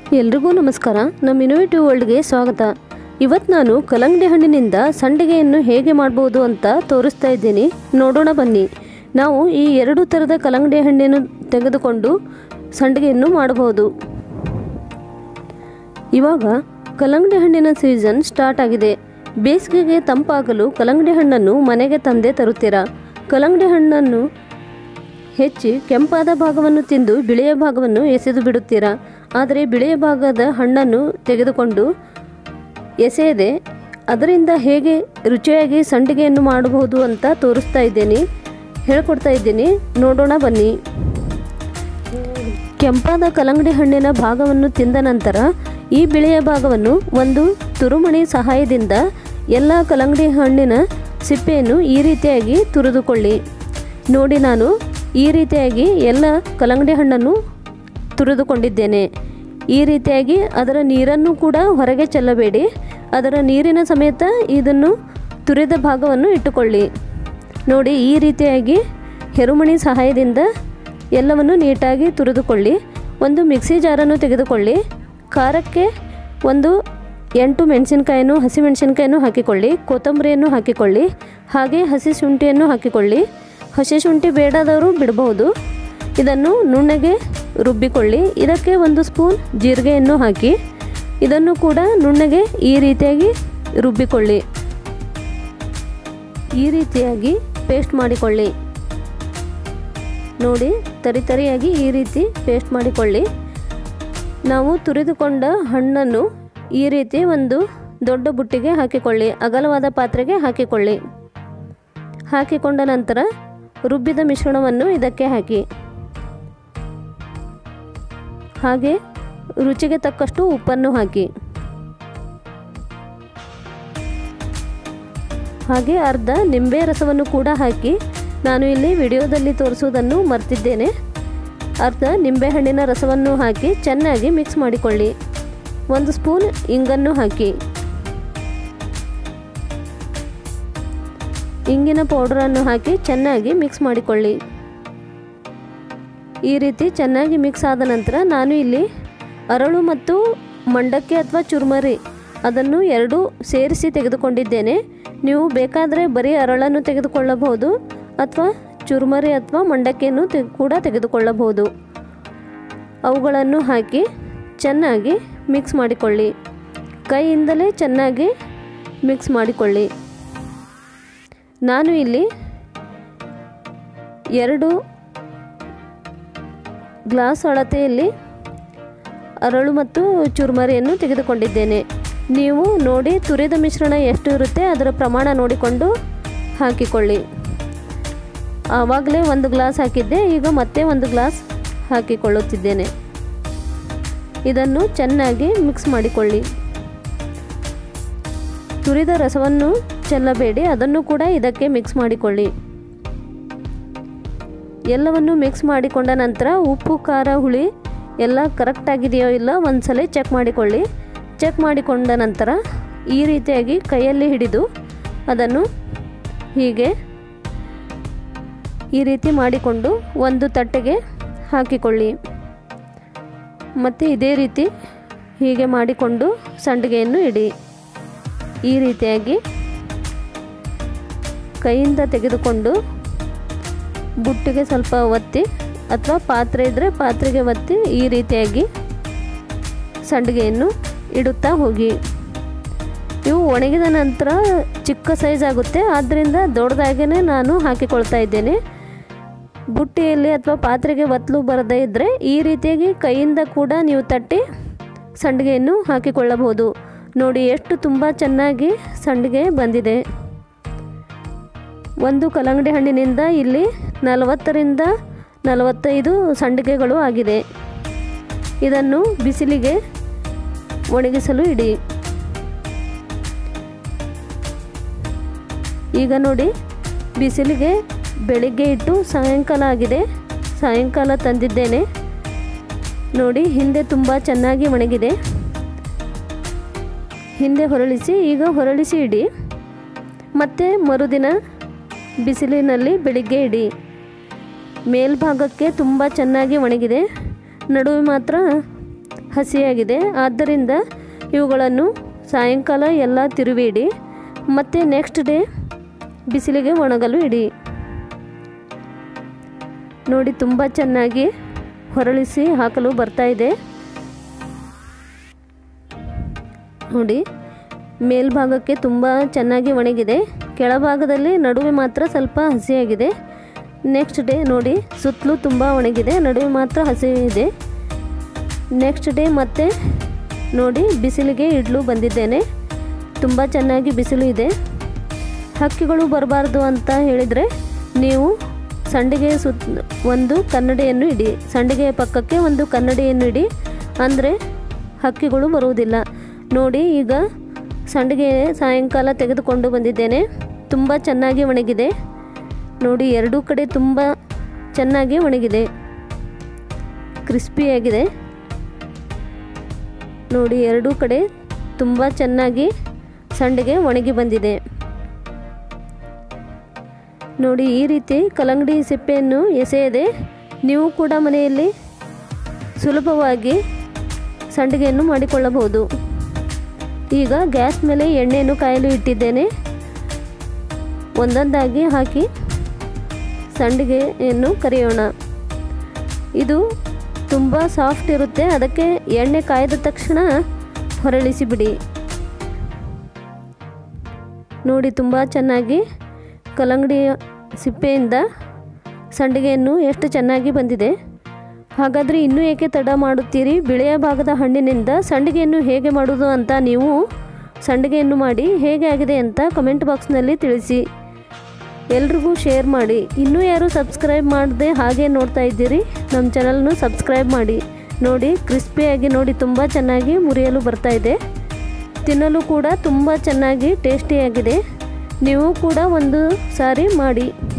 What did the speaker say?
ಎಲ್ರಿಗೂ ನಮಸ್ಕಾರ ನಮ್ಮ ಇನೋವೇಟಿವ್ ವರ್ಲ್ಡ್ಗೆ ಸ್ವಾಗತ ಇವತ್ತು ನಾನು ಕಲ್ಲಂಗಡಿ ಹಣ್ಣಿನಿಂದ ಸಂಡಿಗೆಯನ್ನು ಹೇಗೆ ಮಾಡ್ಬೋದು ಅಂತ ತೋರಿಸ್ತಾ ಇದ್ದೀನಿ ನೋಡೋಣ ಬನ್ನಿ ನಾವು ಈ ಎರಡು ಥರದ ಕಲ್ಲಂಗಡಿ ಹಣ್ಣನ್ನು ತೆಗೆದುಕೊಂಡು ಸಂಡಿಗೆಯನ್ನು ಮಾಡಬಹುದು ಇವಾಗ ಕಲ್ಲಂಗಡಿ ಹಣ್ಣಿನ ಸೀಸನ್ ಸ್ಟಾರ್ಟ್ ಆಗಿದೆ ಬೇಸಿಗೆಗೆ ತಂಪಾಗಲು ಕಲ್ಲಂಗಡಿ ಹಣ್ಣನ್ನು ಮನೆಗೆ ತಂದೆ ತರುತ್ತೀರಾ ಕಲ್ಲಂಗಡಿ ಹಣ್ಣನ್ನು ಹೆಚ್ಚಿ ಕೆಂಪಾದ ಭಾಗವನ್ನು ತಿಂದು ಬಿಳಿಯ ಭಾಗವನ್ನು ಎಸೆದು ಬಿಡುತ್ತೀರಾ ಆದರೆ ಬಿಳಿಯ ಭಾಗದ ಹಣ್ಣನ್ನು ತೆಗೆದುಕೊಂಡು ಎಸೆಯದೆ ಅದರಿಂದ ಹೇಗೆ ರುಚಿಯಾಗಿ ಸಂಡಿಗೆಯನ್ನು ಮಾಡಬಹುದು ಅಂತ ತೋರಿಸ್ತಾ ಇದ್ದೀನಿ ಹೇಳ್ಕೊಡ್ತಾ ಇದ್ದೀನಿ ನೋಡೋಣ ಬನ್ನಿ ಕೆಂಪಾದ ಕಲ್ಲಂಗಡಿ ಹಣ್ಣಿನ ಭಾಗವನ್ನು ತಿಂದ ನಂತರ ಈ ಬಿಳಿಯ ಭಾಗವನ್ನು ಒಂದು ತುರುಮಣಿ ಸಹಾಯದಿಂದ ಎಲ್ಲ ಕಲ್ಲಂಗಡಿ ಹಣ್ಣಿನ ಸಿಪ್ಪೆಯನ್ನು ಈ ರೀತಿಯಾಗಿ ತುರಿದುಕೊಳ್ಳಿ ನೋಡಿ ನಾನು ಈ ರೀತಿಯಾಗಿ ಎಲ್ಲ ಕಲ್ಲಂಗಡಿ ಹಣ್ಣನ್ನು ತುರಿದುಕೊಂಡಿದ್ದೇನೆ ಈ ರೀತಿಯಾಗಿ ಅದರ ನೀರನ್ನು ಕೂಡ ಹೊರಗೆ ಚೆಲ್ಲಬೇಡಿ ಅದರ ನೀರಿನ ಸಮೇತ ಇದನ್ನು ತುರಿದ ಭಾಗವನ್ನು ಇಟ್ಟುಕೊಳ್ಳಿ ನೋಡಿ ಈ ರೀತಿಯಾಗಿ ಹೆರುಮಣಿ ಸಹಾಯದಿಂದ ಎಲ್ಲವನ್ನು ನೀಟಾಗಿ ತುರಿದುಕೊಳ್ಳಿ ಒಂದು ಮಿಕ್ಸಿ ಜಾರನ್ನು ತೆಗೆದುಕೊಳ್ಳಿ ಖಾರಕ್ಕೆ ಒಂದು ಎಂಟು ಮೆಣಸಿನ್ಕಾಯನ್ನು ಹಸಿಮೆಣಸಿನ್ಕಾಯನ್ನು ಹಾಕಿಕೊಳ್ಳಿ ಕೊತ್ತಂಬರಿಯನ್ನು ಹಾಕಿಕೊಳ್ಳಿ ಹಾಗೆ ಹಸಿ ಶುಂಠಿಯನ್ನು ಹಾಕಿಕೊಳ್ಳಿ ಹಸಿ ಶುಂಠಿ ಬೇಡದವರು ಬಿಡಬಹುದು ಇದನ್ನು ನುಣ್ಣಗೆ ರುಬ್ಬಿಕೊಳ್ಳಿ ಇದಕ್ಕೆ ಒಂದು ಸ್ಪೂನ್ ಜೀರಿಗೆಯನ್ನು ಹಾಕಿ ಇದನ್ನು ಕೂಡ ನುಣ್ಣಗೆ ಈ ರೀತಿಯಾಗಿ ರುಬ್ಬಿಕೊಳ್ಳಿ ಈ ರೀತಿಯಾಗಿ ಪೇಸ್ಟ್ ಮಾಡಿಕೊಳ್ಳಿ ನೋಡಿ ತರಿ ತರಿಯಾಗಿ ಈ ರೀತಿ ಪೇಸ್ಟ್ ಮಾಡಿಕೊಳ್ಳಿ ನಾವು ತುರಿದುಕೊಂಡ ಹಣ್ಣನ್ನು ಈ ರೀತಿ ಒಂದು ದೊಡ್ಡ ಬುಟ್ಟಿಗೆ ಹಾಕಿಕೊಳ್ಳಿ ಅಗಲವಾದ ಪಾತ್ರೆಗೆ ಹಾಕಿಕೊಳ್ಳಿ ಹಾಕಿಕೊಂಡ ನಂತರ ರುಬ್ಬಿದ ಮಿಶ್ರಣವನ್ನು ಇದಕ್ಕೆ ಹಾಕಿ ಹಾಗೆ ರುಚಿಗೆ ತಕ್ಕಷ್ಟು ಉಪ್ಪನ್ನು ಹಾಕಿ ಹಾಗೆ ಅರ್ಧ ನಿಂಬೆ ರಸವನ್ನು ಕೂಡ ಹಾಕಿ ನಾನು ಇಲ್ಲಿ ವಿಡಿಯೋದಲ್ಲಿ ತೋರಿಸುವುದನ್ನು ಮರ್ತಿದ್ದೇನೆ ಅರ್ಧ ನಿಂಬೆಹಣ್ಣಿನ ರಸವನ್ನು ಹಾಕಿ ಚೆನ್ನಾಗಿ ಮಿಕ್ಸ್ ಮಾಡಿಕೊಳ್ಳಿ ಒಂದು ಸ್ಪೂನ್ ಇಂಗನ್ನು ಹಾಕಿ ಇಂಗಿನ ಪೌಡರನ್ನು ಹಾಕಿ ಚೆನ್ನಾಗಿ ಮಿಕ್ಸ್ ಮಾಡಿಕೊಳ್ಳಿ ಈ ರೀತಿ ಚೆನ್ನಾಗಿ ಮಿಕ್ಸ್ ಆದ ನಂತರ ನಾನು ಇಲ್ಲಿ ಅರಳು ಮತ್ತು ಮಂಡಕ್ಕಿ ಅಥವಾ ಚುರ್ಮರಿ ಅದನ್ನು ಎರಡೂ ಸೇರಿಸಿ ತೆಗೆದುಕೊಂಡಿದ್ದೇನೆ ನೀವು ಬೇಕಾದರೆ ಬರೀ ಅರಳನ್ನು ತೆಗೆದುಕೊಳ್ಳಬಹುದು ಅಥವಾ ಚುರ್ಮರಿ ಅಥವಾ ಮಂಡಕ್ಕಿಯನ್ನು ತೆ ಕೂಡ ತೆಗೆದುಕೊಳ್ಳಬಹುದು ಅವುಗಳನ್ನು ಹಾಕಿ ಚೆನ್ನಾಗಿ ಮಿಕ್ಸ್ ಮಾಡಿಕೊಳ್ಳಿ ಕೈಯಿಂದಲೇ ಚೆನ್ನಾಗಿ ಮಿಕ್ಸ್ ಮಾಡಿಕೊಳ್ಳಿ ನಾನು ಇಲ್ಲಿ ಎರಡು ಗ್ಲಾಸ್ ಅಳತೆಯಲ್ಲಿ ಅರಳು ಮತ್ತು ಚುರ್ಮರಿಯನ್ನು ತೆಗೆದುಕೊಂಡಿದ್ದೇನೆ ನೀವು ನೋಡಿ ತುರಿದ ಮಿಶ್ರಣ ಎಷ್ಟು ಇರುತ್ತೆ ಅದರ ಪ್ರಮಾಣ ನೋಡಿಕೊಂಡು ಹಾಕಿಕೊಳ್ಳಿ ಆವಾಗಲೇ ಒಂದು ಗ್ಲಾಸ್ ಹಾಕಿದ್ದೆ ಈಗ ಮತ್ತೆ ಒಂದು ಗ್ಲಾಸ್ ಹಾಕಿಕೊಳ್ಳುತ್ತಿದ್ದೇನೆ ಇದನ್ನು ಚೆನ್ನಾಗಿ ಮಿಕ್ಸ್ ಮಾಡಿಕೊಳ್ಳಿ ತುರಿದ ರಸವನ್ನು ಚೆಲ್ಲಬೇಡಿ ಅದನ್ನು ಕೂಡ ಇದಕ್ಕೆ ಮಿಕ್ಸ್ ಮಾಡಿಕೊಳ್ಳಿ ಎಲ್ಲವನ್ನು ಮಿಕ್ಸ್ ಮಾಡಿಕೊಂಡ ನಂತರ ಉಪ್ಪು ಖಾರ ಹುಳಿ ಎಲ್ಲ ಕರೆಕ್ಟ್ ಆಗಿದೆಯೋ ಇಲ್ಲ ಒಂದ್ಸಲ ಚೆಕ್ ಮಾಡಿಕೊಳ್ಳಿ ಚೆಕ್ ಮಾಡಿಕೊಂಡ ನಂತರ ಈ ರೀತಿಯಾಗಿ ಕೈಯಲ್ಲಿ ಹಿಡಿದು ಅದನ್ನು ಹೀಗೆ ಈ ರೀತಿ ಮಾಡಿಕೊಂಡು ಒಂದು ತಟ್ಟೆಗೆ ಹಾಕಿಕೊಳ್ಳಿ ಮತ್ತು ಇದೇ ರೀತಿ ಹೀಗೆ ಮಾಡಿಕೊಂಡು ಸಂಡಿಗೆಯನ್ನು ಇಡಿ ಈ ರೀತಿಯಾಗಿ ಕೈಯಿಂದ ತೆಗೆದುಕೊಂಡು ಬುಟ್ಟಿಗೆ ಸ್ವಲ್ಪ ಒತ್ತಿ ಅಥವಾ ಪಾತ್ರೆ ಇದ್ದರೆ ಪಾತ್ರೆಗೆ ಒತ್ತಿ ಈ ರೀತಿಯಾಗಿ ಸಂಡಿಗೆಯನ್ನು ಇಡುತ್ತಾ ಹೋಗಿ ಇವು ಒಣಗಿದ ನಂತರ ಚಿಕ್ಕ ಸೈಜ್ ಆಗುತ್ತೆ ಆದ್ದರಿಂದ ದೊಡ್ಡದಾಗೇ ನಾನು ಹಾಕಿಕೊಳ್ತಾ ಇದ್ದೇನೆ ಬುಟ್ಟಿಯಲ್ಲಿ ಅಥವಾ ಪಾತ್ರೆಗೆ ಒತ್ತಲು ಬರದೇ ಇದ್ದರೆ ಈ ರೀತಿಯಾಗಿ ಕೈಯಿಂದ ಕೂಡ ನೀವು ತಟ್ಟಿ ಸಂಡಿಗೆಯನ್ನು ಹಾಕಿಕೊಳ್ಳಬಹುದು ನೋಡಿ ಎಷ್ಟು ತುಂಬ ಚೆನ್ನಾಗಿ ಸಂಡಿಗೆ ಬಂದಿದೆ ಒಂದು ಕಲ್ಲಂಗಡಿ ಹಣ್ಣಿನಿಂದ ಇಲ್ಲಿ ನಲವತ್ತರಿಂದ ನಲವತ್ತೈದು ಸಂಡಿಗೆಗಳು ಆಗಿದೆ ಇದನ್ನು ಬಿಸಿಲಿಗೆ ಒಣಗಿಸಲು ಇಡಿ ಈಗ ನೋಡಿ ಬಿಸಿಲಿಗೆ ಬೆಳಿಗ್ಗೆ ಇಟ್ಟು ಸಾಯಂಕಾಲ ಆಗಿದೆ ಸಾಯಂಕಾಲ ತಂದಿದ್ದೇನೆ ನೋಡಿ ಹಿಂದೆ ತುಂಬ ಚೆನ್ನಾಗಿ ಒಣಗಿದೆ ಹಿಂದೆ ಹೊರಳಿಸಿ ಈಗ ಹೊರಳಿಸಿ ಇಡಿ ಮತ್ತು ಮರುದಿನ ಬಿಸಿಲಿನಲ್ಲಿ ಬೆಳಿಗ್ಗೆ ಇಡಿ ಮೇಲ್ಭಾಗಕ್ಕೆ ತುಂಬ ಚೆನ್ನಾಗಿ ಒಣಗಿದೆ ನಡುವೆ ಮಾತ್ರ ಹಸಿಯಾಗಿದೆ ಆದ್ದರಿಂದ ಇವುಗಳನ್ನು ಸಾಯಂಕಾಲ ಎಲ್ಲ ತಿರುವಿಡಿ ಮತ್ತು ನೆಕ್ಸ್ಟ್ ಡೇ ಬಿಸಿಲಿಗೆ ಒಣಗಲು ಇಡಿ ನೋಡಿ ತುಂಬ ಚೆನ್ನಾಗಿ ಹೊರಳಿಸಿ ಹಾಕಲು ಬರ್ತಾ ಇದೆ ನೋಡಿ ಮೇಲ್ಭಾಗಕ್ಕೆ ತುಂಬ ಚೆನ್ನಾಗಿ ಒಣಗಿದೆ ಕೆಳಭಾಗದಲ್ಲಿ ನಡುವೆ ಮಾತ್ರ ಸ್ವಲ್ಪ ಹಸಿಯಾಗಿದೆ ನೆಕ್ಸ್ಟ್ ಡೇ ನೋಡಿ ಸುತ್ತಲೂ ತುಂಬ ಒಣಗಿದೆ ನಡುವೆ ಮಾತ್ರ ಹಸಿ ಇದೆ ನೆಕ್ಸ್ಟ್ ಡೇ ಮತ್ತೆ ನೋಡಿ ಬಿಸಿಲಿಗೆ ಇಡ್ಲು ಬಂದಿದ್ದೇನೆ ತುಂಬ ಚೆನ್ನಾಗಿ ಬಿಸಿಲು ಇದೆ ಹಕ್ಕಿಗಳು ಬರಬಾರ್ದು ಅಂತ ಹೇಳಿದರೆ ನೀವು ಸಂಡಿಗೆ ಸುತ್ತ ಒಂದು ಕನ್ನಡಿಯನ್ನು ಇಡಿ ಸಂಡಿಗೆಯ ಪಕ್ಕಕ್ಕೆ ಒಂದು ಕನ್ನಡಿಯನ್ನು ಇಡಿ ಅಂದರೆ ಹಕ್ಕಿಗಳು ಬರುವುದಿಲ್ಲ ನೋಡಿ ಈಗ ಸಂಡಿಗೆ ಸಾಯಂಕಾಲ ತೆಗೆದುಕೊಂಡು ಬಂದಿದ್ದೇನೆ ತುಂಬ ಚೆನ್ನಾಗಿ ಒಣಗಿದೆ ನೋಡಿ ಎರಡೂ ಕಡೆ ತುಂಬ ಚೆನ್ನಾಗಿ ಒಣಗಿದೆ ಕ್ರಿಸ್ಪಿಯಾಗಿದೆ ನೋಡಿ ಎರಡೂ ಕಡೆ ತುಂಬ ಚೆನ್ನಾಗಿ ಸಂಡಿಗೆ ಒಣಗಿ ಬಂದಿದೆ ನೋಡಿ ಈ ರೀತಿ ಕಲ್ಲಂಗಡಿ ಸಿಪ್ಪೆಯನ್ನು ಎಸೆಯದೆ ನೀವು ಕೂಡ ಮನೆಯಲ್ಲಿ ಸುಲಭವಾಗಿ ಸಂಡಿಗೆಯನ್ನು ಮಾಡಿಕೊಳ್ಳಬಹುದು ಈಗ ಗ್ಯಾಸ್ ಮೇಲೆ ಎಣ್ಣೆಯನ್ನು ಕಾಯಲು ಇಟ್ಟಿದ್ದೇನೆ ಒಂದೊಂದಾಗಿ ಹಾಕಿ ಸಂಡಿಗೆಯನ್ನು ಕರಿಯೋಣ ಇದು ತುಂಬ ಸಾಫ್ಟ್ ಇರುತ್ತೆ ಅದಕ್ಕೆ ಎಣ್ಣೆ ಕಾಯ್ದ ತಕ್ಷಣ ಹೊರಳಿಸಿ ಬಿಡಿ ನೋಡಿ ತುಂಬ ಚೆನ್ನಾಗಿ ಕಲ್ಲಂಗಡಿಯ ಸಿಪ್ಪೆಯಿಂದ ಸಂಡಿಗೆಯನ್ನು ಎಷ್ಟು ಚೆನ್ನಾಗಿ ಬಂದಿದೆ ಹಾಗಾದರೆ ಇನ್ನೂ ಏಕೆ ತಡ ಮಾಡುತ್ತೀರಿ ಬಿಳೆಯ ಭಾಗದ ಹಣ್ಣಿನಿಂದ ಸಂಡಿಗೆಯನ್ನು ಹೇಗೆ ಮಾಡೋದು ಅಂತ ನೀವು ಸಂಡಿಗೆಯನ್ನು ಮಾಡಿ ಹೇಗೆ ಆಗಿದೆ ಅಂತ ಕಮೆಂಟ್ ಬಾಕ್ಸ್ನಲ್ಲಿ ತಿಳಿಸಿ ಎಲ್ರಿಗೂ ಶೇರ್ ಮಾಡಿ ಇನ್ನೂ ಯಾರು ಸಬ್ಸ್ಕ್ರೈಬ್ ಮಾಡದೆ ಹಾಗೆ ನೋಡ್ತಾ ಇದ್ದೀರಿ ನಮ್ಮ ಚಾನಲ್ನು ಸಬ್ಸ್ಕ್ರೈಬ್ ಮಾಡಿ ನೋಡಿ ಕ್ರಿಸ್ಪಿಯಾಗಿ ನೋಡಿ ತುಂಬ ಚೆನ್ನಾಗಿ ಮುರಿಯಲು ಬರ್ತಾ ಇದೆ ತಿನ್ನಲು ಕೂಡ ತುಂಬ ಚೆನ್ನಾಗಿ ಟೇಸ್ಟಿಯಾಗಿದೆ ನೀವು ಕೂಡ ಒಂದು ಸಾರಿ ಮಾಡಿ